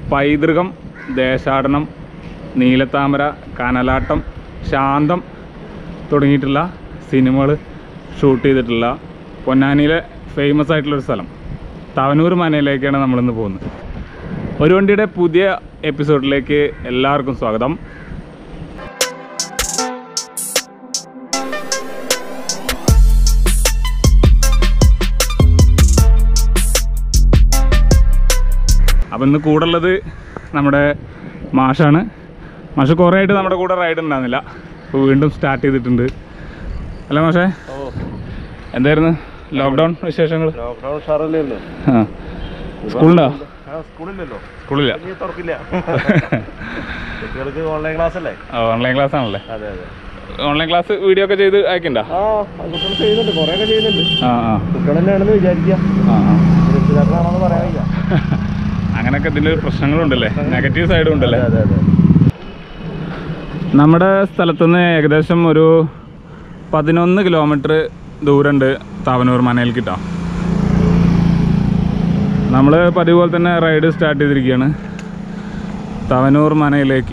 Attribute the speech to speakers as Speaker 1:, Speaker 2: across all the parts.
Speaker 1: പൈതൃകം ദേശാടനം നീലത്താമര കനലാട്ടം ശാന്തം തുടങ്ങിയിട്ടുള്ള സിനിമകൾ ഷൂട്ട് ചെയ്തിട്ടുള്ള പൊന്നാനിയിലെ ഫേമസ് ആയിട്ടുള്ളൊരു സ്ഥലം തവനൂർ മനയിലേക്കാണ് നമ്മളിന്ന് പോകുന്നത് ഒരു വണ്ടിയുടെ പുതിയ എപ്പിസോഡിലേക്ക് എല്ലാവർക്കും സ്വാഗതം അപ്പം ഇന്ന് കൂടെ ഉള്ളത് നമ്മുടെ മാഷാണ് മാഷ് കുറേ ആയിട്ട് നമ്മുടെ കൂടെ റൈഡ് ഉണ്ടായിരുന്നില്ല ഇപ്പോൾ വീണ്ടും സ്റ്റാർട്ട് ചെയ്തിട്ടുണ്ട് അല്ല മാഷേ
Speaker 2: ഓ
Speaker 1: എന്തായിരുന്നു ലോക്ക്ഡൗൺ വിശേഷങ്ങൾ
Speaker 2: ലോക്ക്ഡൗൺ ഉഷാറല്ലേ
Speaker 1: ആ സ്കൂളുണ്ടോ
Speaker 2: സ്കൂളില്ലല്ലോ
Speaker 1: സ്കൂളില്ല
Speaker 2: ഇനി തുറക്കില്ല കുട്ടികൾക്ക് ഓൺലൈൻ ക്ലാസ് അല്ലേ
Speaker 1: ഓൺലൈൻ ക്ലാസ് ആണല്ലേ
Speaker 2: അതെ അതെ
Speaker 1: ഓൺലൈൻ ക്ലാസ് വീഡിയോ ഒക്കെ ചെയ്ത് അയക്കണ്ട
Speaker 2: ആ കുട്ടികൾ ചെയ്യുന്നുണ്ട് കുറേ ഒക്കെ ചെയ്യുന്നുണ്ട്
Speaker 1: ആ ആ
Speaker 2: കുട്ടികൾ തന്നെയാണെന്ന് വിചാരിക്കുക
Speaker 1: ആ ആ
Speaker 2: രക്ഷിതാക്കളാണെന്ന് പറയാൻ വയ്യ
Speaker 1: അങ്ങനെയൊക്കെ ഇതിൻ്റെ പ്രശ്നങ്ങളുണ്ടല്ലേ നെഗറ്റീവ് സൈഡും ഉണ്ടല്ലേ
Speaker 2: അതെ അതെ
Speaker 1: നമ്മുടെ സ്ഥലത്തുനിന്ന് ഏകദേശം ഒരു പതിനൊന്ന് കിലോമീറ്റർ ദൂരമുണ്ട് താവനൂർ മനയിൽക്കിട്ടോ നമ്മൾ പതിവ് പോലെ തന്നെ റൈഡ് സ്റ്റാർട്ട് ചെയ്തിരിക്കുകയാണ് തവനൂർ മനയിലേക്ക്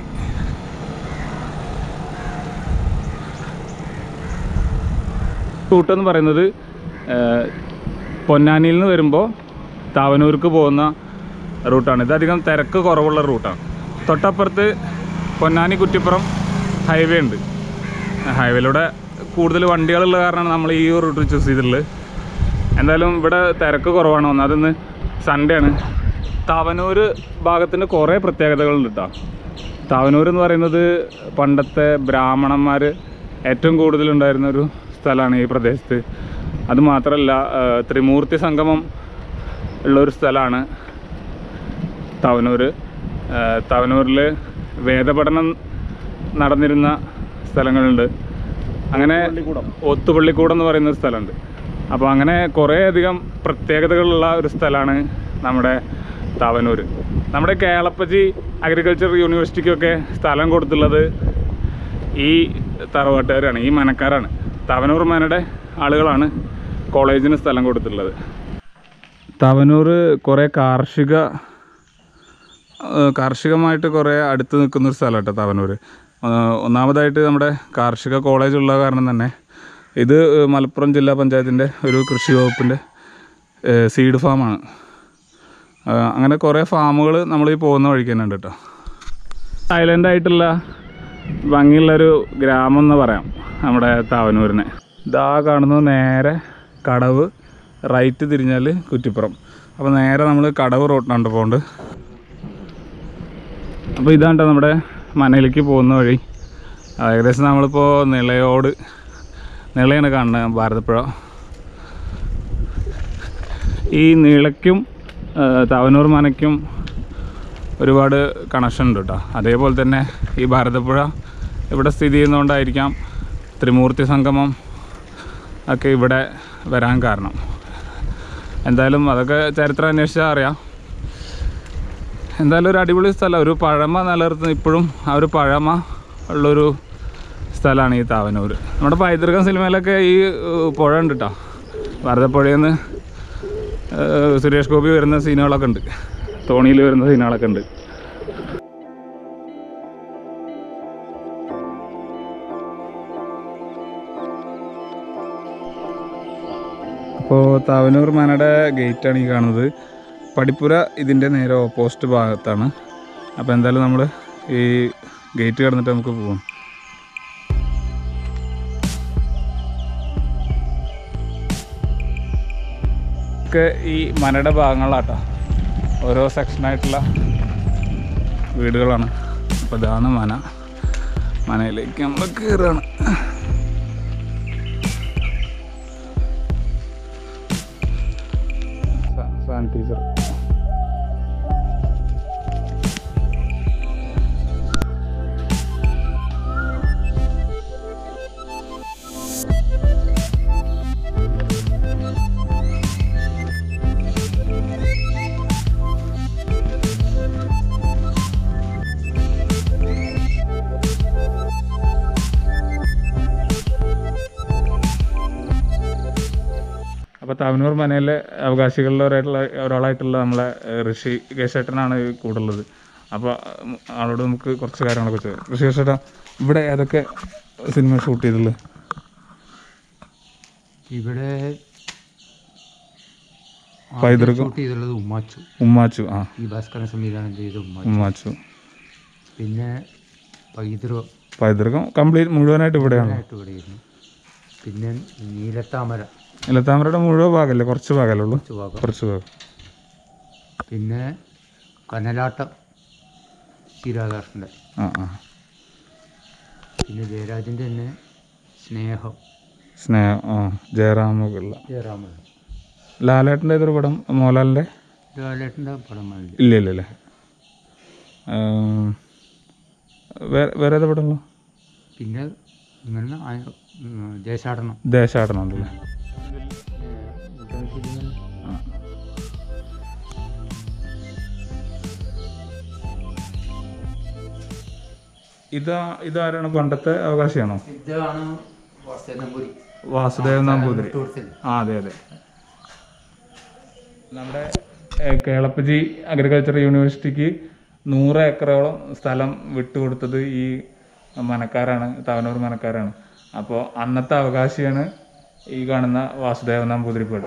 Speaker 1: റൂട്ട് എന്ന് പറയുന്നത് ഏഹ്, പൊന്നാനിയിൽ നിന്ന് വരുമ്പോൾ താവനൂർക്ക് പോകുന്ന റൂട്ടാണ് ഇത് അധികം തിരക്ക് കുറവുള്ള റൂട്ടാണ് തൊട്ടപ്പുറത്ത് പൊന്നാനി കുറ്റിപ്പുറം ഹൈവേ ഉണ്ട് ഹൈവേയിലൂടെ കൂടുതൽ വണ്ടികളുള്ള കാരണമാണ് നമ്മൾ ഈ റൂട്ട് ചൂസ് ചെയ്തിട്ടുള്ളത് എന്തായാലും ഇവിടെ തിരക്ക് കുറവാണ് ഒന്നാമതൊന്ന് സൺഡേ ആണ് താവനൂർ ഭാഗത്തിന് കുറേ പ്രത്യേകതകളുണ്ട് കേട്ടോ താവനൂർ എന്ന് പറയുന്നത് പണ്ടത്തെ ബ്രാഹ്മണന്മാർ ഏറ്റവും കൂടുതലുണ്ടായിരുന്ന ഒരു സ്ഥലമാണ് ഈ പ്രദേശത്ത് അതുമാത്രമല്ല ആ, ത്രിമൂർത്തി സംഗമം ഉള്ളൊരു സ്ഥലമാണ് തവനൂർ തവനൂരിൽ വേദപഠനം നടന്നിരുന്ന സ്ഥലങ്ങളുണ്ട് അങ്ങനെ
Speaker 2: പള്ളിക്കൂടം.
Speaker 1: ഒത്തുപള്ളിക്കൂടം എന്ന് പറയുന്ന ഒരു സ്ഥലമുണ്ട് അപ്പോൾ അങ്ങനെ കുറേയധികം പ്രത്യേകതകളുള്ള ഒരു സ്ഥലമാണ് നമ്മുടെ തവനൂർ നമ്മുടെ കേളപ്പജി അഗ്രികൾച്ചർ യൂണിവേഴ്സിറ്റിക്കൊക്കെ സ്ഥലം കൊടുത്തുള്ളത് ഈ തറവാട്ടുകാരാണ് ഈ മനക്കാരാണ് തവനൂർ മനയുടെ ആളുകളാണ് കോളേജിന് സ്ഥലം കൊടുത്തിട്ടുള്ളത് തവനൂർ കുറേ കാർഷിക ഏഹ് കാർഷികമായിട്ട് കുറേ അടുത്ത് നിൽക്കുന്ന ഒരു സ്ഥലം കേട്ടോ തവനൂർ ഏഹ് ഒന്നാമതായിട്ട് നമ്മുടെ കാർഷിക കോളേജ് ഉള്ള കാരണം തന്നെ ഇത് ഏഹ് മലപ്പുറം ജില്ലാ പഞ്ചായത്തിൻ്റെ ഒരു കൃഷി വകുപ്പിൻ്റെ സീഡ് ഫാമാണ് ഏഹ് അങ്ങനെ കുറേ ഫാമുകൾ നമ്മൾ ഈ പോകുന്ന വഴിക്ക് തന്നെ ഉണ്ട് കേട്ടോ സൈലൻ്റ് ആയിട്ടുള്ള ഭംഗിയുള്ളൊരു ഗ്രാമം എന്ന് പറയാം നമ്മുടെ താവനൂരിനെ ഇതാ കാണുന്നത് നേരെ കടവ് റൈറ്റ് തിരിഞ്ഞാൽ കുറ്റിപ്പുറം അപ്പോൾ നേരെ നമ്മൾ കടവ് റോട്ടിനാണ്ട് പോകുന്നുണ്ട് അപ്പോൾ ഇതാണ് ട്ടോ നമ്മുടെ മനയിലേക്ക് പോകുന്ന വഴി ആ, ഏകദേശം നമ്മളിപ്പോൾ നിളയോട് നിളയാണ് കാണുന്നത് ഭാരതപ്പുഴ ഈ നിളയ്ക്കും ആ, തവനൂർ മനയ്ക്കും ഒരുപാട് കണക്ഷൻ ഉണ്ട് കേട്ടോ അതേപോലെ തന്നെ ഈ ഭാരതപ്പുഴ ഇവിടെ സ്ഥിതി ചെയ്യുന്നതുകൊണ്ടായിരിക്കാം ത്രിമൂർത്തി സംഗമം ഒക്കെ ഇവിടെ വരാൻ കാരണം എന്തായാലും അതൊക്കെ ചരിത്രം അന്വേഷിച്ചാൽ അറിയാം എന്തായാലും ഒരു അടിപൊളി സ്ഥലം ഒരു പഴമ നിലനിർത്തുന്ന ഇപ്പോഴും ആ ഒരു പഴമ ഉള്ളൊരു സ്ഥലമാണ് ഈ താവനൂർ നമ്മുടെ പൈതൃകം സിനിമയിലൊക്കെ ഈ ഏഹ്, പുഴ ഉണ്ട് കേട്ടോ ഭാരതപ്പുഴയിൽ നിന്ന് ഏഹ്, സുരേഷ് ഗോപി വരുന്ന സീനുകളൊക്കെ ഉണ്ട് തോണിയിൽ വരുന്ന സീനുകളൊക്കെ ഉണ്ട് അപ്പോൾ താവനൂർ മനയുടെ ഗേറ്റാണ് ഈ കാണുന്നത് പടിപ്പുര ഇതിൻ്റെ നേരെ ഓപ്പോസിറ്റ് ഭാഗത്താണ് അപ്പോൾ എന്തായാലും നമ്മൾ ഈ ഗേറ്റ് കടന്നിട്ട് നമുക്ക് പോകാം ഒക്കെ ഈ മനയുടെ ഭാഗങ്ങളാട്ടോ ഓരോ സെക്ഷനായിട്ടുള്ള വീടുകളാണ് അപ്പോൾ ഇതാണ് മന മനയിലേക്ക് നമ്മൾ കയറുകയാണ് സാനിറ്റൈസർ അപ്പോൾ താവനൂർ മനയിലെ അവകാശികളിൽ ഒരായിട്ടുള്ള ഒരാളായിട്ടുള്ള നമ്മളെ ഏഹ്, ഋഷി കേശേട്ടനാണ് കൂടുള്ളത് അപ്പോൾ ആളോട് നമുക്ക് കുറച്ച് കാര്യങ്ങളൊക്കെ ചോദിക്കാം ഋഷി കേശേട്ടാ ഇവിടെ ഏതൊക്കെ സിനിമ ഷൂട്ട് ചെയ്തുള്ളത്
Speaker 3: ഇവിടെ
Speaker 1: പൈതൃകം
Speaker 3: ഷൂട്ട് ചെയ്തുള്ളത് ഉമ്മാച്ചു
Speaker 1: ഉമ്മാച്ചു ആ
Speaker 3: ഈ ഭാസ്കരൻ സംവിധാനം ചെയ്ത ഉമ്മാച്ചു
Speaker 1: ഉമ്മാച്ചു
Speaker 3: പിന്നെ പൈതൃകം
Speaker 1: പൈതൃകം കംപ്ലീറ്റ് മുഴുവനായിട്ട് ഇവിടെയാണ്
Speaker 3: ആയിട്ട് ഇവിടെ ഇരുന്നു പിന്നെ നീലത്താമര
Speaker 1: ഇലത്താമരയുടെ മുഴുവൻ ഭാഗമല്ലേ കുറച്ച് ഭാഗമല്ലേ ഉള്ളൂ
Speaker 3: കുറച്ച് ഭാഗം
Speaker 1: കുറച്ച് ഭാഗം
Speaker 3: പിന്നെ കനലാട്ടം സീരാധാകൃഷ്ണൻ്റെ
Speaker 1: ആ ആ
Speaker 3: പിന്നെ ജയരാജൻ്റെ തന്നെ സ്നേഹം
Speaker 1: സ്നേഹം ആ ജയറാമുള്ള
Speaker 3: ജയറാമൻ
Speaker 1: ലാലേട്ടൻ്റെ ഏതൊരു പടം മോഹൻലാലിൻ്റെ
Speaker 3: ലാലേട്ടൻ്റെ പടം മതി
Speaker 1: ഇല്ല ഇല്ല ഇല്ല വേറെ വേറെ ഏതാ പടമുള്ളൂ
Speaker 3: പിന്നെ ഇങ്ങനെ ആ- ഉം, ദേശാടനം
Speaker 1: ദേശാടനം ഉണ്ടല്ലേ ആ. ഇതാ ഇതാരാണ് പണ്ടത്തെ അവകാശിയാണോ
Speaker 3: ഇതാണ് വാസനമ്പുരി
Speaker 1: വാസുദേവൻ നമ്പൂതിരി
Speaker 3: ടൂറിസ്റ്റ്
Speaker 1: ആ അതെ അതെ നമ്മുടെ ഏഹ്, കേളപ്പജി അഗ്രികൾച്ചർ യൂണിവേഴ്സിറ്റിക്ക് നൂറ് ഏക്കറോളം സ്ഥലം വിട്ടുകൊടുത്തത് ഈ മനക്കാരാണ് തവനൂർ മനക്കാരാണ് അപ്പോൾ അന്നത്തെ അവകാശിയാണ് ഈ കാണുന്ന വാസുദേവൻ നമ്പൂതിരിപ്പാട്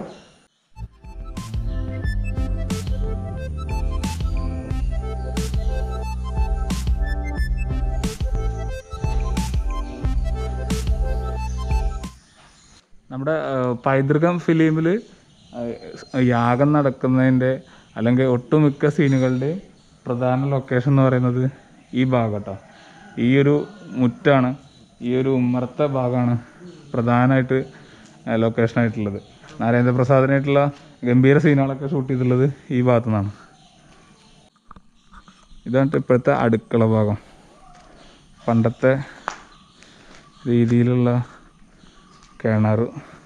Speaker 1: നമ്മുടെ ഏഹ്, പൈതൃകം ഫിലിമിൽ യാഗം നടക്കുന്നതിൻ്റെ അല്ലെങ്കിൽ ഒട്ടുമിക്ക സീനുകളുടെയും പ്രധാന ലൊക്കേഷൻ എന്ന് പറയുന്നത് ഈ ഭാഗം കേട്ടോ ഈ ഒരു മുറ്റാണ് ഈ ഒരു ഉമ്മറത്തെ ഭാഗമാണ് പ്രധാനമായിട്ട് ലൊക്കേഷനായിട്ടുള്ളത് നരേന്ദ്രപ്രസാദിനായിട്ടുള്ള ഗംഭീര സീനുകളൊക്കെ ഷൂട്ട് ചെയ്തിട്ടുള്ളത് ഈ ഭാഗത്തു നിന്നാണ് ഇതാണ് ഇപ്പോഴത്തെ അടുക്കള ഭാഗം പണ്ടത്തെ രീതിയിലുള്ള കിണർ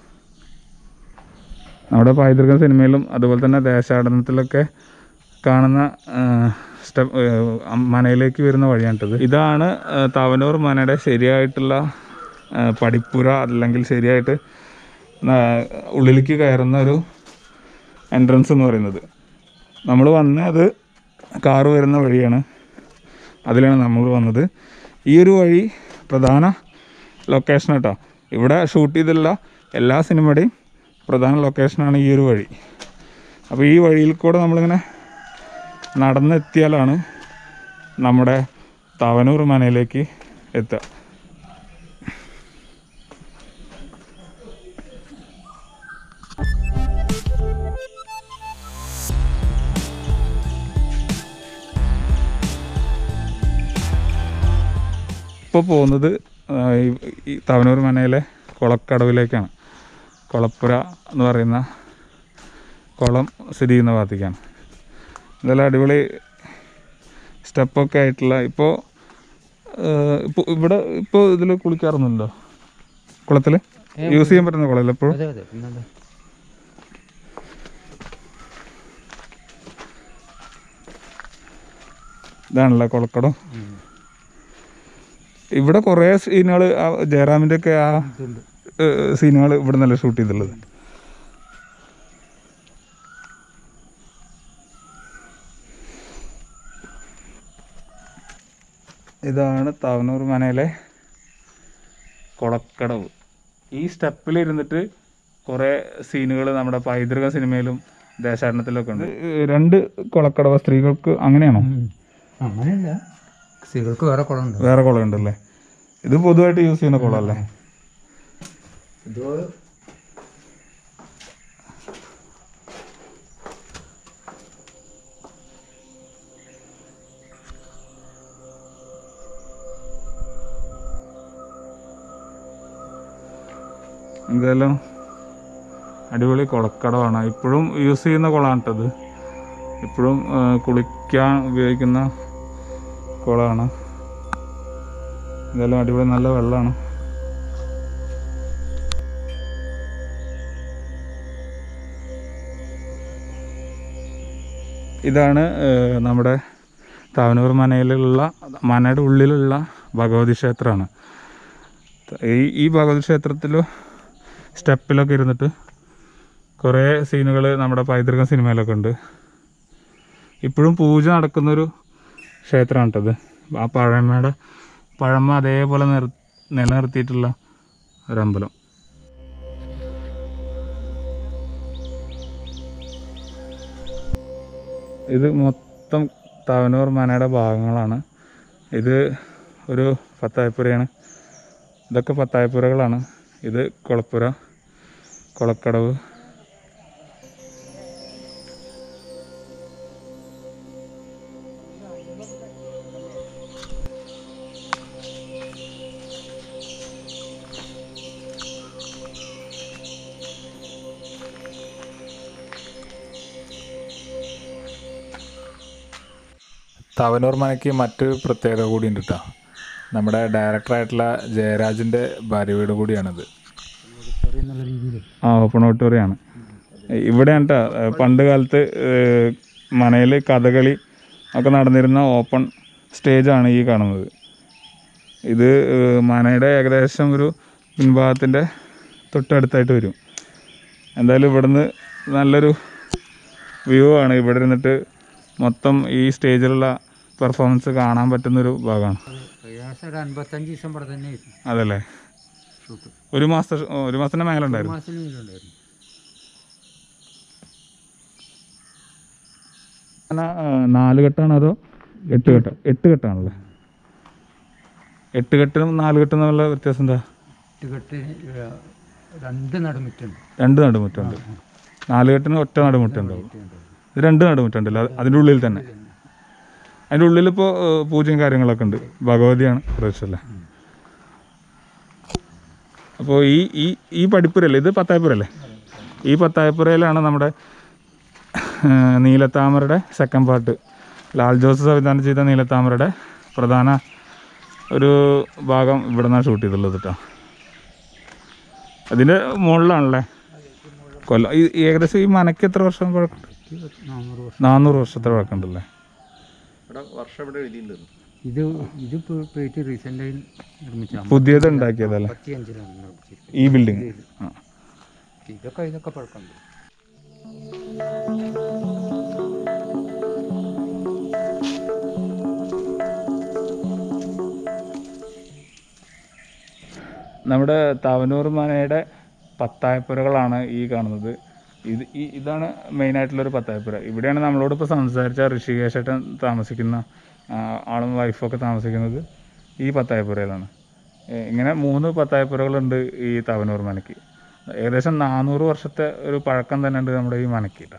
Speaker 1: നമ്മുടെ പൈതൃക സിനിമയിലും അതുപോലെ തന്നെ ദേശാടനത്തിലൊക്കെ കാണുന്ന സ്റ്റെപ്പ് മനയിലേക്ക് വരുന്ന വഴിയാണിട്ടത് ഇതാണ് ആ, തവനൂർ മനയുടെ ശരിയായിട്ടുള്ള ആ, പടിപ്പുര അല്ലെങ്കിൽ ശരിയായിട്ട് ആ, ഉള്ളിലേക്ക് കയറുന്ന ഒരു എൻട്രൻസ് എന്ന് പറയുന്നത് നമ്മൾ വന്നത് കാറ് വരുന്ന വഴിയാണ് അതിലാണ് നമ്മൾ വന്നത് ഈ ഒരു വഴി പ്രധാന ലൊക്കേഷൻ കേട്ടോ ഇവിടെ ഷൂട്ട് ചെയ്തുള്ള എല്ലാ സിനിമയുടെയും പ്രധാന ലൊക്കേഷനാണ് ഈ ഒരു വഴി അപ്പോൾ ഈ വഴിയിൽ കൂടെ നമ്മളിങ്ങനെ നടന്നെത്തിയാലാണ് നമ്മുടെ തവനൂർ മനയിലേക്ക് എത്തുക ഇപ്പോൾ പോകുന്നത് ആ, ഈ- ഈ തവനൂർ മനയിലെ കുളക്കടവിലേക്കാണ് കുളപ്പുര എന്ന് പറയുന്ന കുളം സ്ഥിതി ചെയ്യുന്ന ഭാഗത്തേക്കാണ് എന്തായാലും അടിപൊളി സ്റ്റെപ്പൊക്കെ ആയിട്ടുള്ള ഇപ്പോൾ ഇപ്പോൾ ഇവിടെ ഇപ്പോൾ ഇതിൽ കുളിക്കാറൊന്നുമില്ലോ കുളത്തിൽ യൂസ് ചെയ്യാൻ പറ്റുന്ന കുളമല്ല ഇപ്പോൾ
Speaker 3: അതെ അതെ പിന്നെന്താ
Speaker 1: ഇതാണല്ലോ കുളക്കടം ഇവിടെ കുറേ സീനുകൾ ജയറാമിൻ്റെ ഒക്കെ ആ
Speaker 3: ഇതുണ്ട്
Speaker 1: സീനുകൾ ഇവിടെ നല്ല ഷൂട്ട് ചെയ്തിട്ടുള്ളത് ഇതാണ് താവനൂർ മനയിലെ കുളക്കടവ് ഈ സ്റ്റെപ്പിൽ ഇരുന്നിട്ട് കുറേ സീനുകൾ നമ്മുടെ പൈതൃക സിനിമയിലും ദേശാടനത്തിലൊക്കെ ഉണ്ട് രണ്ട് കുളക്കടവ് സ്ത്രീകൾക്ക് അങ്ങനെയാണോ
Speaker 3: അങ്ങനെയല്ല സ്ത്രീകൾക്ക് വേറെ കുളമുണ്ട്
Speaker 1: വേറെ കുളമുണ്ടല്ലേ ഇത് പൊതുവായിട്ട് യൂസ് ചെയ്യുന്ന കുളമല്ലേ
Speaker 3: ഇത്
Speaker 1: എന്തായാലും അടിപൊളി കുളക്കടമാണ് ഇപ്പോഴും യൂസ് ചെയ്യുന്ന കുളമാണ് കേട്ടത് ഇപ്പോഴും ആ, കുളിക്കാൻ ഉപയോഗിക്കുന്ന കുളമാണ് എന്തായാലും അടിപൊളി നല്ല വെള്ളമാണ് ഇതാണ് ആ, നമ്മുടെ താവനൂർ മനയിലുള്ള മനയുടെ ഉള്ളിലുള്ള ഭഗവതി ക്ഷേത്രമാണ് ഈ ഈ ഭഗവതി ക്ഷേത്രത്തിൽ സ്റ്റെപ്പിലൊക്കെ ഇരുന്നിട്ട് കുറേ സീനുകൾ നമ്മുടെ പൈതൃക സിനിമയിലൊക്കെ ഉണ്ട് ഇപ്പോഴും പൂജ നടക്കുന്നൊരു ക്ഷേത്രമാണ് കേട്ടത് ആ പഴമയുടെ പഴമ അതേപോലെ നിർ നിലനിർത്തിയിട്ടുള്ള ഒരമ്പലം ഇത് മൊത്തം തവനൂർ മനയുടെ ഭാഗങ്ങളാണ് ഇത് ഒരു പത്തായപ്പുരയാണ് ഇതൊക്കെ പത്തായപ്പുരകളാണ് ഇത് കുളപ്പുര കുളക്കടവ് തവനൂർ മനയ്ക്ക് മറ്റൊരു പ്രത്യേകത കൂടി ഉണ്ട് കേട്ടോ നമ്മുടെ ഡയറക്ടറായിട്ടുള്ള ജയരാജിൻ്റെ ഭാര്യ വീട് കൂടിയാണിത്
Speaker 3: എന്നുള്ള രീതിയിൽ
Speaker 1: ആ ഓപ്പൺ ഓഡിറ്റോറിയമാണ് ഇവിടെയാണ് കേട്ടോ പണ്ട് കാലത്ത് മനയിൽ കഥകളി ഒക്കെ നടന്നിരുന്ന ഓപ്പൺ സ്റ്റേജാണ് ഈ കാണുന്നത് ഇത് ഏഹ്, മനയുടെ ഏകദേശം ഒരു പിൻഭാഗത്തിൻ്റെ തൊട്ടടുത്തായിട്ട് വരും എന്തായാലും ഇവിടുന്ന് നല്ലൊരു വ്യൂ ആണ് ഇവിടെ ഇരുന്നിട്ട് മൊത്തം ഈ സ്റ്റേജിലുള്ള പെർഫോമൻസ് കാണാൻ പറ്റുന്നൊരു ഭാഗമാണ്
Speaker 3: ഏകദേശം ഒരു അൻപത്തഞ്ച് ദിവസം ഇവിടെ തന്നെ ആയിരുന്നു
Speaker 1: അതല്ലേ
Speaker 3: ഷൂട്ട്
Speaker 1: ഒരു മാസത്തെ ഷ- ഒരു മാസത്തിൻ്റെ മേലെ ഉണ്ടായിരുന്നു
Speaker 3: മാസത്തിന് ഉണ്ടായിരുന്നു
Speaker 1: അങ്ങനെ, ആ, നാല് കെട്ടാണോ അതോ എട്ട് കെട്ട് എട്ട് കെട്ടാണല്ലേ എട്ട് കെട്ടിനും നാല് കെട്ടും തമ്മിലുള്ള വ്യത്യാസം എന്താ
Speaker 3: ഇട്ടുകെട്ട് രണ്ട് നടുമുറ്റുണ്ട്
Speaker 1: രണ്ട് നടുമുറ്റുണ്ട് നാല് കെട്ടിന് ഒറ്റ നടുമുറ്റുണ്ടാവും ഇത് രണ്ട് നടുമുറ്റുണ്ടല്ലോ അത് അതിൻ്റെ ഉള്ളിൽ തന്നെ അതിൻ്റെ ഉള്ളിൽ ഇപ്പോൾ പൂജയും കാര്യങ്ങളൊക്കെ ഉണ്ട് ഭഗവതിയാണ് പ്രവേശിച്ചല്ലേ അപ്പോൾ ഈ ഈ ഈ പടിപ്പുരല്ലേ ഇത് പത്തായപ്പുരല്ലേ ഈ പത്തായപ്പുരയിലാണ് നമ്മുടെ ആ, നീലത്താമരയുടെ സെക്കൻഡ് പാർട്ട് ലാൽ ജോസ് സംവിധാനം ചെയ്ത നീലത്താമരയുടെ പ്രധാന ഒരു ഭാഗം ഇവിടെ നിന്നാണ് ഷൂട്ട് ചെയ്തിട്ടുള്ളത് കേട്ടോ അതിൻ്റെ മുകളിലാണല്ലേ കൊല്ലം ഈ ഏകദേശം ഈ മനയ്ക്ക് എത്ര വർഷം പഴക്കം
Speaker 3: നാനൂറ് വർഷം
Speaker 1: നാനൂറ് വർഷത്തെ പഴക്കമുണ്ടല്ലേ
Speaker 2: ഇവിടെ വർഷം ഇവിടെ എഴുതിയിട്ടുണ്ട്
Speaker 3: ഇത് ഇത് ഇപ്പോൾ പോയിട്ട് റീസെൻ്റായി നിർമ്മിച്ച
Speaker 1: പുതിയത് ഉണ്ടാക്കിയതല്ലേ
Speaker 3: അമ്പത്തി അഞ്ചിലാണ് നിർമ്മിച്ചിരിക്കുന്നത്
Speaker 1: ഈ ബിൽഡിംഗ് ആ
Speaker 3: ഇതൊക്കെ ഇതൊക്കെ പഴക്കമുണ്ട്
Speaker 1: നമ്മുടെ താവനൂർ മനയുടെ പത്തായപ്പുരകളാണ് ഈ കാണുന്നത് ഇത് ഈ ഇതാണ് മെയിനായിട്ടുള്ളൊരു പത്തായപ്പുര ഇവിടെയാണ് നമ്മളോട് ഇപ്പോൾ സംസാരിച്ച ഋഷികേശേട്ടൻ താമസിക്കുന്ന ആ, ആളും വൈഫൊക്കെ താമസിക്കുന്നത് ഈ പത്തായപ്പുരയിലാണ് ഏ, ഇങ്ങനെ മൂന്ന് പത്തായപ്പുരകളുണ്ട് ഈ താവനൂർ മനയ്ക്ക് ഏകദേശം നാനൂറ് വർഷത്തെ ഒരു പഴക്കം തന്നെ ഉണ്ട് നമ്മുടെ ഈ മനയ്ക്ക് കേട്ടോ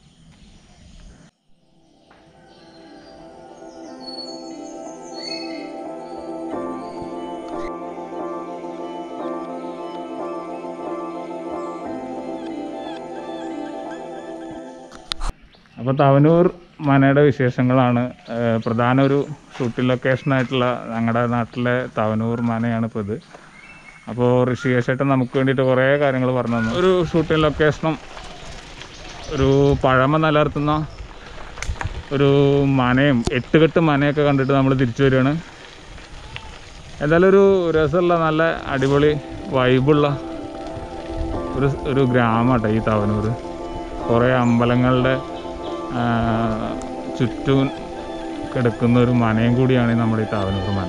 Speaker 1: അപ്പോൾ തവനൂർ മനയുടെ വിശേഷങ്ങളാണ് ഏഹ് പ്രധാന ഒരു ഷൂട്ടിംഗ് ലൊക്കേഷനായിട്ടുള്ള ഞങ്ങളുടെ നാട്ടിലെ തവനൂർ മനയാണ് ഇപ്പോൾ ഇത് അപ്പോൾ ഋഷികേശേട്ടൻ നമുക്ക് വേണ്ടിയിട്ട് കുറേ കാര്യങ്ങൾ പറഞ്ഞു തന്നു ഒരു ഷൂട്ടിംഗ് ലൊക്കേഷനും ഒരു പഴമ നിലനിർത്തുന്ന ഒരു മനയും എട്ടുകെട്ട് മനയൊക്കെ കണ്ടിട്ട് നമ്മൾ തിരിച്ചു വരികയാണ് എന്തായാലും ഒരു രസമുള്ള നല്ല അടിപൊളി വൈബുള്ള ഒരു ഒരു ഗ്രാമമാട്ടോ ഈ തവനൂർ കുറേ അമ്പലങ്ങളുടെ ആ, ചുറ്റും കിടക്കുന്ന ഒരു മനയും കൂടിയാണ് ഈ നമ്മുടെ ഈ താവനൂർ മന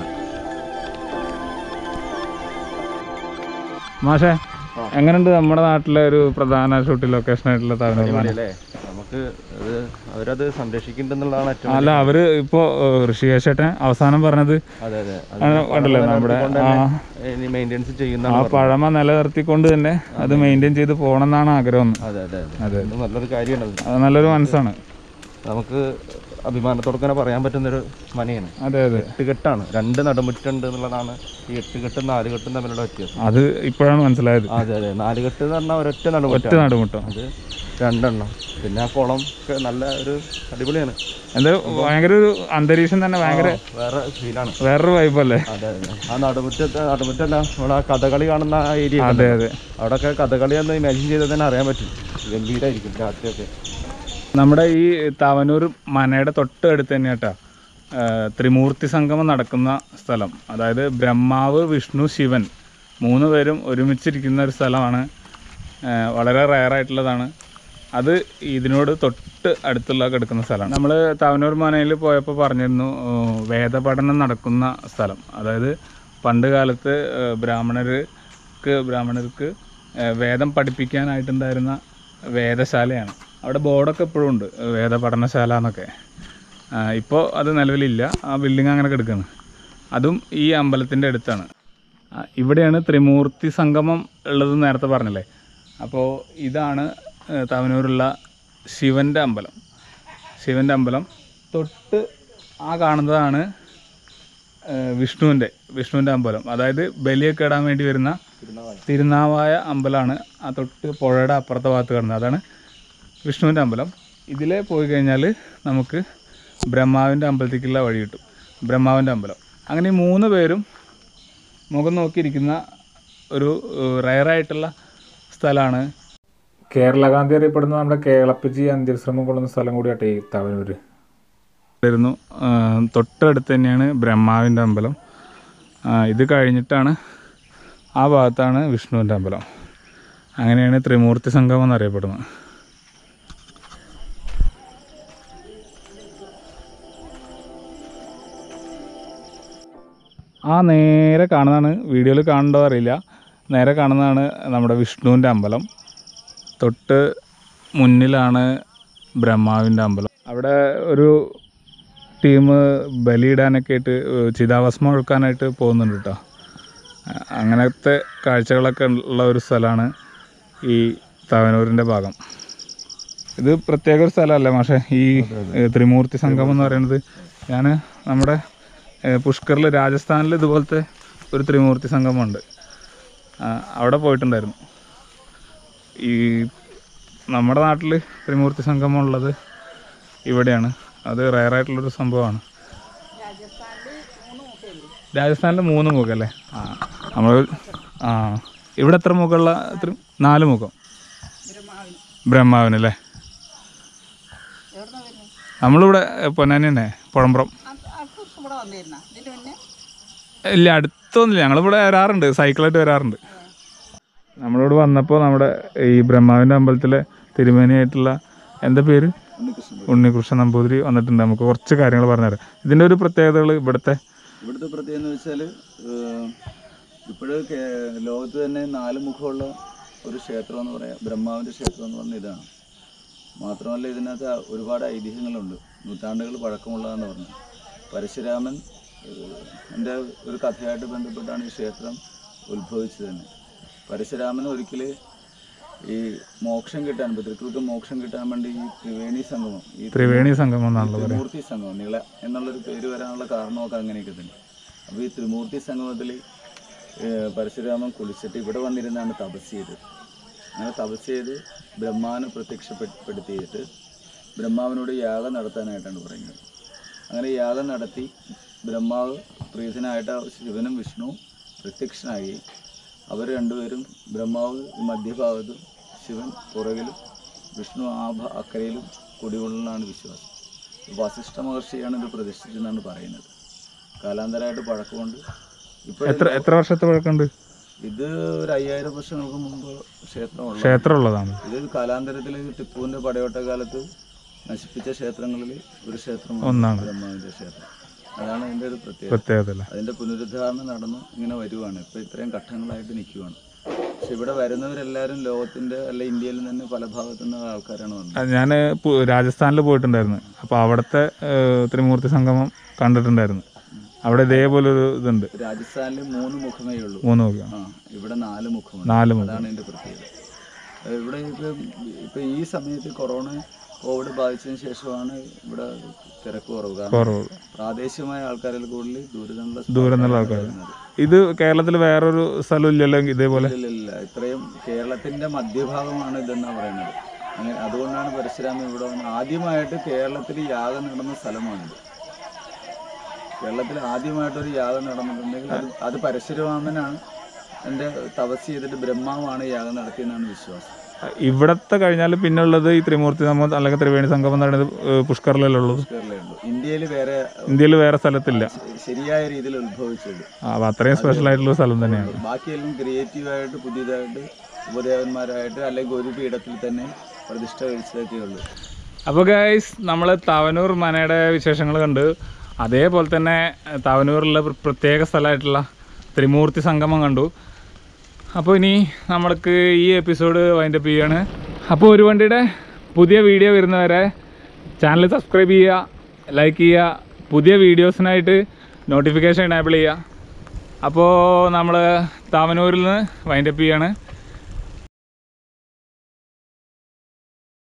Speaker 1: മാഷേ എങ്ങനെയുണ്ട് നമ്മുടെ നാട്ടിലെ ഒരു പ്രധാന ഷൂട്ടിംഗ് ലൊക്കേഷൻ ആയിട്ടുള്ള താവനൂർ മന
Speaker 2: അല്ലേ നമുക്ക് അത് അവരത് സംരക്ഷിക്കുന്നുണ്ടെന്നുള്ളതാണ് ഏറ്റവും
Speaker 1: അല്ല അവര് ഇപ്പോ ഋഷികേശേട്ടൻ അവസാനം പറഞ്ഞത്
Speaker 2: അതെ അതെ അത്
Speaker 1: ആണ് കണ്ടല്ലോ നമ്മുടെ ആ
Speaker 2: ഇനി മെയിൻ്റെനൻസ് ചെയ്യുന്ന
Speaker 1: ആ പഴമ നിലനിർത്തിക്കൊണ്ട് തന്നെ അത് മെയിൻറ്റെയിൻ ചെയ്ത് പോകണം എന്നാണ് ആഗ്രഹം
Speaker 2: അതെ അതെ അതെ ഇത് നല്ലൊരു കാര്യമാണ് അത്
Speaker 1: അത് നല്ലൊരു മനസ്സാണ്
Speaker 2: നമുക്ക് അഭിമാനത്തോടെ തന്നെ പറയാൻ പറ്റുന്നൊരു മനയാണ്
Speaker 1: അതെ അതെ
Speaker 2: എട്ടുകെട്ടാണ് രണ്ട് നടുമുറ്റുണ്ട് എന്നുള്ളതാണ് ഈ എട്ടുകെട്ടും നാലുകെട്ടും തമ്മിലുള്ള വ്യത്യാസം
Speaker 1: അത് ഇപ്പോഴാണ് മനസ്സിലായത്
Speaker 2: അതെ അതെ നാലുകെട്ട് എന്ന് പറഞ്ഞാൽ ഒരൊറ്റ
Speaker 1: ഒറ്റ
Speaker 2: നടുമുറ്റാണ്
Speaker 1: നടുമുട്ടോ
Speaker 2: അത് രണ്ടെണ്ണം പിന്നെ ആ കുളം ഒക്കെ നല്ല ഒരു അടിപൊളിയാണ്
Speaker 1: എന്താ ഭയങ്കര ഒരു അന്തരീക്ഷം തന്നെ ഭയങ്കര
Speaker 2: വേറെ ഫീലാണ്
Speaker 1: വേറൊരു വൈബല്ലേ
Speaker 2: അതെ അതെ ആ നടുമുറ്റത്ത് നടുമുറ്റല്ല നമ്മുടെ ആ കഥകളി കാണുന്ന ആ ഏരിയ
Speaker 1: അതെ അതെ
Speaker 2: അവിടെയൊക്കെ കഥകളി എന്ന് ഇമാജിൻ ചെയ്താൽ തന്നെ അറിയാൻ പറ്റും ഗംഭീരമായിരിക്കും രാത്രിയൊക്കെ
Speaker 1: നമ്മുടെ ഈ തവനൂർ മനയുടെ തൊട്ട് അടുത്ത് തന്നെ കേട്ടോ ത്രിമൂർത്തി സംഗമം നടക്കുന്ന സ്ഥലം അതായത് ബ്രഹ്മാവ് വിഷ്ണു ശിവൻ മൂന്ന് പേരും ഒരുമിച്ചിരിക്കുന്ന ഒരു സ്ഥലമാണ് ആ, വളരെ റയർ ആയിട്ടുള്ളതാണ് അത് ഇതിനോട് തൊട്ട് അടുത്തുള്ള കിടക്കുന്ന സ്ഥലമാണ് നമ്മൾ തവനൂർ മനയിൽ പോയപ്പോൾ പറഞ്ഞിരുന്നു ഏഹ്, വേദപഠനം നടക്കുന്ന സ്ഥലം അതായത് പണ്ട് കാലത്ത് ഏഹ്, ബ്രാഹ്മണർക്ക് ബ്രാഹ്മണർക്ക് ഏഹ്, വേദം പഠിപ്പിക്കാനായിട്ടുണ്ടായിരുന്ന വേദശാലയാണ് അവിടെ ബോർഡൊക്കെ ഇപ്പോഴും ഉണ്ട് ഏഹ്, വേദപഠനശാല എന്നൊക്കെ ഇപ്പോൾ അത് നിലവിലില്ല ആ ബിൽഡിംഗ് അങ്ങനെ കിടക്കുകയാണ് അതും ഈ അമ്പലത്തിൻ്റെ അടുത്താണ് ആ, ഇവിടെയാണ് ത്രിമൂർത്തി സംഗമം ഉള്ളത് നേരത്തെ പറഞ്ഞല്ലേ അപ്പോൾ ഇതാണ് ഏ, തവനൂരുള്ള ശിവൻ്റെ അമ്പലം ശിവൻ്റെ അമ്പലം തൊട്ട് ആ കാണുന്നതാണ് ഏ, വിഷ്ണുവിൻ്റെ വിഷ്ണുവിൻ്റെ അമ്പലം അതായത് ബലിയൊക്കെ ഇടാൻ വേണ്ടി വരുന്ന തിരുനാവായ അമ്പലമാണ് ആ തൊട്ട് പുഴയുടെ അപ്പുറത്തെ ഭാഗത്ത് കാണുന്നത് അതാണ് വിഷ്ണുവിൻ്റെ അമ്പലം ഇതിലേ പോയി കഴിഞ്ഞാൽ നമുക്ക് ബ്രഹ്മാവിൻ്റെ അമ്പലത്തേക്കുള്ള വഴി കിട്ടും ബ്രഹ്മാവിൻ്റെ അമ്പലം അങ്ങനെ ഈ മൂന്ന് പേരും മുഖം നോക്കിയിരിക്കുന്ന ഒരു റയറായിട്ടുള്ള സ്ഥലമാണ് കേരള ഗാന്ധി അറിയപ്പെടുന്ന നമ്മുടെ കേളപ്പജി അന്ത്യവിശ്രമം കൊള്ളുന്ന സ്ഥലം കൂടിയാട്ടെ ഈ തവനൂർ ായിരുന്നു തൊട്ടടുത്ത് തന്നെയാണ് ബ്രഹ്മാവിൻ്റെ അമ്പലം ആ, ഇത് കഴിഞ്ഞിട്ടാണ് ആ ഭാഗത്താണ് വിഷ്ണുവിൻ്റെ അമ്പലം അങ്ങനെയാണ് ത്രിമൂർത്തി സംഗമം എന്നറിയപ്പെടുന്നത് ആ നേരെ കാണുന്നതാണ് വീഡിയോയിൽ കാണണ്ടോ അറിയില്ല നേരെ കാണുന്നതാണ് നമ്മുടെ വിഷ്ണുവിൻ്റെ അമ്പലം തൊട്ട് മുന്നിലാണ് ബ്രഹ്മാവിൻ്റെ അമ്പലം അവിടെ ഒരു ടീം ബലിയിടാനൊക്കെ ആയിട്ട് ഏഹ് ചിതാഭസ്മം ഒഴുക്കാനായിട്ട് പോകുന്നുണ്ട് കേട്ടോ അ- അങ്ങനത്തെ കാഴ്ചകളൊക്കെ ഉള്ള ഒരു സ്ഥലമാണ് ഈ തവനൂരിൻ്റെ ഭാഗം ഇത് പ്രത്യേക ഒരു സ്ഥലമല്ലേ മാഷേ ഈ ഏഹ് ത്രിമൂർത്തി സംഗമം എന്ന് പറയുന്നത് ഞാൻ നമ്മുടെ ഏഹ് പുഷ്കറിൽ രാജസ്ഥാനിൽ ഇതുപോലത്തെ ഒരു ത്രിമൂർത്തി സംഗമമുണ്ട് ആ, അവിടെ പോയിട്ടുണ്ടായിരുന്നു ഈ നമ്മുടെ നാട്ടിൽ ത്രിമൂർത്തി സംഗമം ഉള്ളത് ഇവിടെയാണ് അത് റയറായിട്ടുള്ളൊരു സംഭവമാണ് രാജസ്ഥാനിൽ മൂന്ന് മുഖം അല്ലേ ആ നമ്മൾ ആ ഇവിടെ എത്ര മുഖമുള്ള എത്ര നാല് മുഖം ബ്രഹ്മാവിന് അല്ലേ നമ്മളിവിടെ പൊന്നാനി തന്നെ പുഴമ്പ്രം
Speaker 4: ഇവിടെ വന്നിരുന്ന ഇതിന് മുന്നേ
Speaker 1: ഇല്ല അടുത്തൊന്നുമില്ല ഞങ്ങളിവിടെ വരാറുണ്ട് സൈക്കിളായിട്ട് വരാറുണ്ട് നമ്മളിവിടെ വന്നപ്പോൾ നമ്മുടെ ഈ ബ്രഹ്മാവിൻ്റെ അമ്പലത്തിലെ തിരുമേനിയായിട്ടുള്ള എന്താ പേര് ഉണ്ണികൃഷ്ണൻ നമ്പൂതിരി വന്നിട്ടുണ്ട് നമുക്ക് കുറച്ച് കാര്യങ്ങൾ പറഞ്ഞുതരാം ഇതിൻ്റെ ഒരു പ്രത്യേകതകൾ ഇവിടുത്തെ
Speaker 5: ഇവിടുത്തെ പ്രത്യേകത എന്ന് വെച്ചാൽ ഇപ്പോഴ് ലോകത്ത് തന്നെ നാല് മുഖമുള്ള ഒരു ക്ഷേത്രം എന്ന് പറയാം ബ്രഹ്മാവിൻ്റെ ക്ഷേത്രം എന്ന് പറഞ്ഞ ഇതാണ് മാത്രമല്ല ഇതിനകത്ത് ഒരുപാട് ഐതിഹ്യങ്ങളുണ്ട് നൂറ്റാണ്ടുകൾ പഴക്കമുള്ളതെന്ന് പറഞ്ഞു പരശുരാമൻ ഏഹ്, എൻ്റെ ഒരു കഥയായിട്ട് ബന്ധപ്പെട്ടാണ് ഈ ക്ഷേത്രം ഉത്ഭവിച്ചത് തന്നെ പരശുരാമൻ ഒരിക്കൽ ഈ മോക്ഷം കിട്ടാൻ പിതൃക്കൾക്ക് മോക്ഷം കിട്ടാൻ വേണ്ടി ഈ ത്രിവേണി സംഗമം ഈ
Speaker 1: ത്രിവേണി സംഗമം എന്നാണല്ലോ പറയുക
Speaker 5: ത്രിമൂർത്തി സംഗമം നിള എന്നുള്ളൊരു പേര് വരാനുള്ള കാരണമൊക്കെ അങ്ങനെയൊക്കെ തന്നെ അപ്പോൾ ഈ ത്രിമൂർത്തി സംഗമത്തിൽ പരശുരാമൻ കുളിച്ചിട്ട് ഇവിടെ വന്നിരുന്നാണ് തപസ് ചെയ്തത് അങ്ങനെ തപസ് ചെയ്ത് ബ്രഹ്മാവിനെ പ്രത്യക്ഷപ്പെടുത്തിയിട്ട് ബ്രഹ്മാവിനോട് യാഗം നടത്താനായിട്ടാണ് പറയുന്നത് അങ്ങനെ യാഗം നടത്തി ബ്രഹ്മാവ് പ്രീതനായിട്ട് ആ ശിവനും വിഷ്ണുവും പ്രത്യക്ഷനായി അവർ രണ്ടുപേരും ബ്രഹ്മാവ് ഈ മധ്യഭാഗത്തും ശിവൻ പുറകിലും വിഷ്ണു ആ ഭ- അക്കരയിലും കുടികൊള്ളുന്നതാണ് വിശ്വാസം വസിഷ്ഠ മഹർഷിയാണ് ഇത് പ്രതിഷ്ഠിച്ചതെന്നാണ് പറയുന്നത് കാലാന്തരമായിട്ട് പഴക്കമുണ്ട് ഇപ്പോൾ
Speaker 1: എത്ര എത്ര വർഷത്തെ പഴക്കമുണ്ട്
Speaker 5: ഇത് ഒരു അയ്യായിരം വർഷങ്ങൾക്ക് മുമ്പ് ക്ഷേത്രമുള്ള
Speaker 1: ക്ഷേത്രം ഉള്ളതാണ്
Speaker 5: ഇത് കാലാന്തരത്തിൽ ടിപ്പുവിൻ്റെ പടയോട്ട കാലത്ത് നശിപ്പിച്ച ക്ഷേത്രങ്ങളിൽ ഒരു ക്ഷേത്രമാണ്
Speaker 1: ഒന്നാണ്.
Speaker 5: ബ്രഹ്മാവിൻ്റെ ക്ഷേത്രം അതാണ് അതിൻ്റെ ഒരു പ്രത്യേകത
Speaker 1: പ്രത്യേകത അല്ലേ
Speaker 5: അതിൻ്റെ പുനരുദ്ധാരണം നടന്ന് ഇങ്ങനെ വരുവാണ് ഇപ്പോൾ ഇത്രയും ഘട്ടങ്ങളായിട്ട് നിൽക്കുവാണ് പക്ഷെ ഇവിടെ വരുന്നവരെല്ലാവരും ലോകത്തിൻ്റെ അല്ല ഇന്ത്യയിൽ തന്നെ പല ഭാഗത്തു നിന്ന് ആൾക്കാരാണ് വന്നത്
Speaker 1: ഞാൻ രാജസ്ഥാനിൽ പോയിട്ടുണ്ടായിരുന്നു അപ്പോൾ അവിടുത്തെ ഏഹ്, ത്രിമൂർത്തി സംഗമം കണ്ടിട്ടുണ്ടായിരുന്നു അവിടെ ഇതേപോലെ ഒരു ഇതുണ്ട്
Speaker 5: രാജസ്ഥാനിൽ മൂന്ന് മുഖമേ ഉള്ളൂ
Speaker 1: മൂന്ന് നോക്കിയാൽ
Speaker 5: ആ ഇവിടെ നാല് മുഖമുണ്ട്
Speaker 1: നാല് മുഖം
Speaker 5: അതാണ് ഇതിൻ്റെ പ്രത്യേകത ഏഹ് ഇവിടെ ഇപ്പം ഇപ്പം ഈ സമയത്ത് കൊറോണ കോവിഡ് ബാധിച്ചതിന് ശേഷമാണ് ഇവിടെ തിരക്ക് കുറവ് കാരണം
Speaker 1: കുറവ്
Speaker 5: പ്രാദേശികമായ ആൾക്കാരിൽ കൂടുതൽ ദൂരത്തുള്ള
Speaker 1: ദൂരെ നിന്നുള്ള ആൾക്കാർ ഇത് കേരളത്തിൽ വേറൊരു സ്ഥലം ഇല്ലല്ലോ ഇതേപോലെ
Speaker 5: ഇല്ല ഇത്രയും കേരളത്തിന്റെ മധ്യഭാഗമാണ് ഇതെന്നാണ് പറയുന്നത് അങ്ങനെ അതുകൊണ്ടാണ് പരശുരാമൻ ഇവിടെ വന്ന് ആദ്യമായിട്ട് കേരളത്തിൽ യാഗം നടന്ന സ്ഥലമാണിത് കേരളത്തിൽ ആദ്യമായിട്ടൊരു യാഗം നടന്നിട്ടുണ്ടെങ്കിൽ അത് അത് പരശുരാമനാണ് എൻ്റെ തപസ് ചെയ്തിട്ട് ബ്രഹ്മാവാണ് യാഗം നടത്തിയെന്നാണ് വിശ്വാസം
Speaker 1: ഇവിടത്തെ കഴിഞ്ഞാൽ പിന്നെ ഉള്ളത് ഈ ത്രിമൂർത്തി സംഗമം അല്ലെങ്കിൽ ത്രിവേണി സംഗമം എന്ന് പറയുന്നത് ഏഹ്, പുഷ്കറിലല്ലേ ഉള്ളത്
Speaker 5: കേരളമുള്ളൂ ഇന്ത്യയിൽ വേറെ
Speaker 1: ഇന്ത്യയിൽ വേറെ സ്ഥലത്തില്ല
Speaker 5: ശരിയായ രീതിയിൽ ഉത്ഭവിച്ചത്
Speaker 1: ആ, അപ്പോൾ അത്രയും സ്പെഷ്യൽ ആയിട്ടുള്ള സ്ഥലം തന്നെയാണ്
Speaker 5: ബാക്കിയെല്ലാം ക്രിയേറ്റീവായിട്ട് പുതിയതായിട്ട് ഉപദേവന്മാരായിട്ട് അല്ലെങ്കിൽ ഒരു പീഠത്തിൽ തന്നെ പ്രതിഷ്ഠ കഴിച്ചതൊക്കെ ഉള്ളൂ
Speaker 1: അപ്പോൾ ഗൈസ് നമ്മൾ തവനൂർ മനയുടെ വിശേഷങ്ങൾ കണ്ട് അതേപോലെ തന്നെ തവനൂരിലെ പ്ര- പ്രത്യേക സ്ഥലമായിട്ടുള്ള ത്രിമൂർത്തി സംഗമം കണ്ടു അപ്പോൾ ഇനി നമ്മൾക്ക് ഈ എപ്പിസോഡ് വൈൻഡപ്പ് ചെയ്യാണ് അപ്പോൾ ഒരു വണ്ടിയുടെ പുതിയ വീഡിയോ വരുന്നവരെ ചാനൽ സബ്സ്ക്രൈബ് ചെയ്യുക ലൈക്ക് ചെയ്യുക പുതിയ വീഡിയോസിനായിട്ട് നോട്ടിഫിക്കേഷൻ എനേബിൾ ചെയ്യുക അപ്പോൾ നമ്മൾ താമനൂരിൽ നിന്ന് വൈൻഡപ്പ് ചെയ്യാണ്